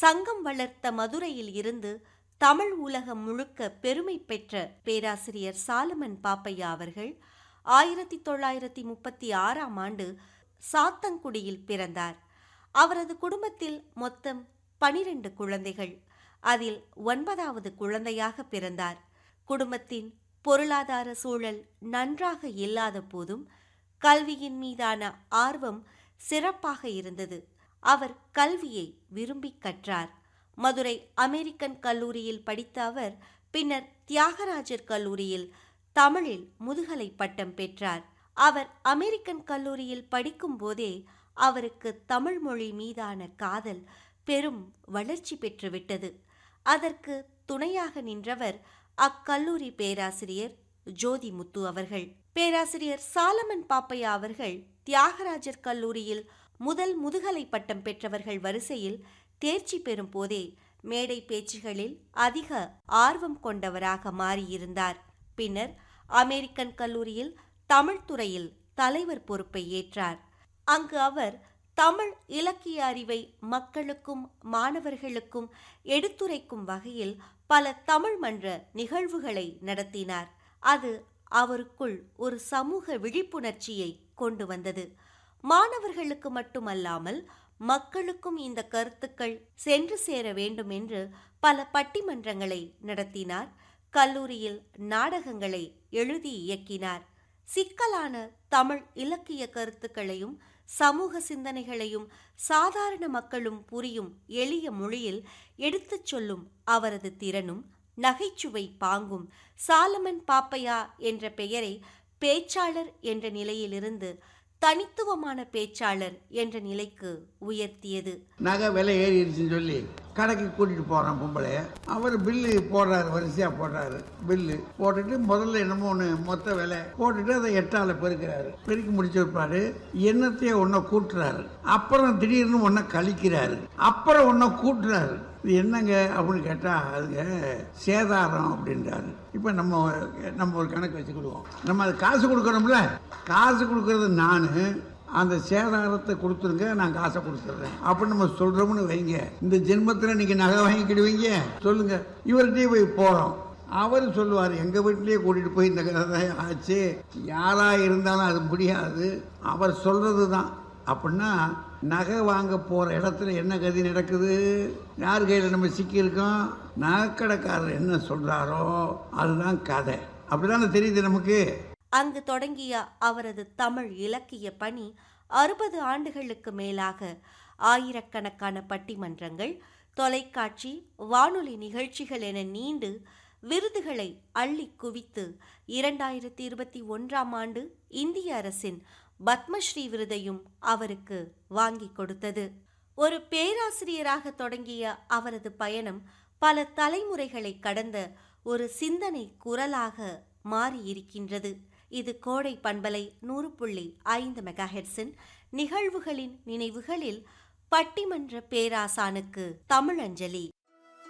சங்கம் வளர்த்த மதுரையில் இருந்து தமிழ் உலகம் முழுக்க பெருமை பெற்ற பேராசிரியர் சாலமன் பாப்பையா அவர்கள் ஆயிரத்தி தொள்ளாயிரத்தி முப்பத்தி ஆறாம் ஆண்டு சாத்தங்குடியில் பிறந்தார் அவரது குடும்பத்தில் மொத்தம் பனிரெண்டு குழந்தைகள் அதில் ஒன்பதாவது குழந்தையாக பிறந்தார் குடும்பத்தின் பொருளாதார சூழல் நன்றாக இல்லாத போதும் கல்வியின் மீதான ஆர்வம் சிறப்பாக இருந்தது அவர் கல்வியை விரும்பி கற்றார் மதுரை அமெரிக்கன் கல்லூரியில் படித்த அவர் பின்னர் தியாகராஜர் கல்லூரியில் தமிழில் முதுகலை பட்டம் பெற்றார் அவர் அமெரிக்கன் கல்லூரியில் படிக்கும் போதே அவருக்கு தமிழ் மொழி மீதான காதல் பெரும் வளர்ச்சி பெற்றுவிட்டது அதற்கு துணையாக நின்றவர் அக்கல்லூரி பேராசிரியர் ஜோதி முத்து அவர்கள் பேராசிரியர் சாலமன் பாப்பையா அவர்கள் தியாகராஜர் கல்லூரியில் முதல் முதுகலை பட்டம் பெற்றவர்கள் வரிசையில் தேர்ச்சி பெறும் போதே மேடை பேச்சுகளில் அதிக ஆர்வம் கொண்டவராக மாறியிருந்தார் பின்னர் அமெரிக்கன் கல்லூரியில் தமிழ் துறையில் தலைவர் பொறுப்பை ஏற்றார் அங்கு அவர் தமிழ் இலக்கிய அறிவை மக்களுக்கும் மாணவர்களுக்கும் எடுத்துரைக்கும் வகையில் பல தமிழ் மன்ற நிகழ்வுகளை நடத்தினார் அது அவருக்குள் ஒரு சமூக விழிப்புணர்ச்சியை கொண்டு வந்தது மாணவர்களுக்கு மட்டுமல்லாமல் மக்களுக்கும் இந்த கருத்துக்கள் சென்று சேர வேண்டும் என்று பல பட்டிமன்றங்களை நடத்தினார் கல்லூரியில் நாடகங்களை எழுதி இயக்கினார் சிக்கலான தமிழ் இலக்கிய கருத்துக்களையும் சமூக சிந்தனைகளையும் சாதாரண மக்களும் புரியும் எளிய மொழியில் எடுத்துச் சொல்லும் அவரது திறனும் நகைச்சுவை பாங்கும் சாலமன் பாப்பையா என்ற பெயரை பேச்சாளர் என்ற நிலையிலிருந்து தனித்துவமான பேச்சாளர் என்ற நிலைக்கு உயர்த்தியது நகை விலை ஏறிடுச்சுன்னு சொல்லி கடைக்கு கூட்டிட்டு போறான் பொம்பளைய அவர் பில்லு போடுறாரு வரிசையா போடுறாரு பில்லு போட்டுட்டு முதல்ல என்னமோ ஒன்று மொத்த விலை போட்டுட்டு அதை எட்டால பெருக்கிறாரு பெருக்கி முடிச்சிருப்பாரு எண்ணத்தையே ஒன்றை கூட்டுறாரு அப்புறம் திடீர்னு ஒன்றை கழிக்கிறாரு அப்புறம் ஒன்றை கூட்டுறாரு இது என்னங்க அப்படின்னு கேட்டால் அதுங்க சேதாரம் அப்படின்றாரு இப்போ நம்ம நம்ம ஒரு கணக்கு வச்சுக்கிடுவோம் நம்ம அது காசு கொடுக்குறோம்ல காசு கொடுக்கறது நான் அந்த சேதாரத்தை கொடுத்துருங்க நான் காசை கொடுத்துட்றேன் அப்படின்னு நம்ம சொல்கிறோம்னு வைங்க இந்த ஜென்மத்தில் நீங்கள் நகை வாங்கிக்கிடுவீங்க சொல்லுங்க இவர்கிட்டயே போய் போகிறோம் அவர் சொல்லுவார் எங்கள் வீட்லேயே கூட்டிகிட்டு போய் இந்த கதை ஆச்சு யாராக இருந்தாலும் அது முடியாது அவர் சொல்கிறது தான் அப்படின்னா நகை வாங்க போகிற இடத்துல என்ன கதி நடக்குது யார் கையில் நம்ம சிக்கியிருக்கோம் நகைக்கடைக்காரர் என்ன சொல்கிறாரோ அதுதான் கதை அப்படிதானே தெரியுது நமக்கு அங்கு தொடங்கிய அவரது தமிழ் இலக்கிய பணி அறுபது ஆண்டுகளுக்கு மேலாக ஆயிரக்கணக்கான பட்டிமன்றங்கள் தொலைக்காட்சி வானொலி நிகழ்ச்சிகள் என நீண்டு விருதுகளை அள்ளி குவித்து இரண்டாயிரத்தி இருபத்தி ஒன்றாம் ஆண்டு இந்திய அரசின் பத்மஸ்ரீ விருதையும் அவருக்கு வாங்கி கொடுத்தது ஒரு பேராசிரியராக தொடங்கிய அவரது பயணம் பல தலைமுறைகளை கடந்த ஒரு சிந்தனை குரலாக மாறியிருக்கின்றது இது கோடை பண்பலை நூறு புள்ளி ஐந்து மெகாஹெட்ஸின் நிகழ்வுகளின் நினைவுகளில் பட்டிமன்ற பேராசானுக்கு தமிழஞ்சலி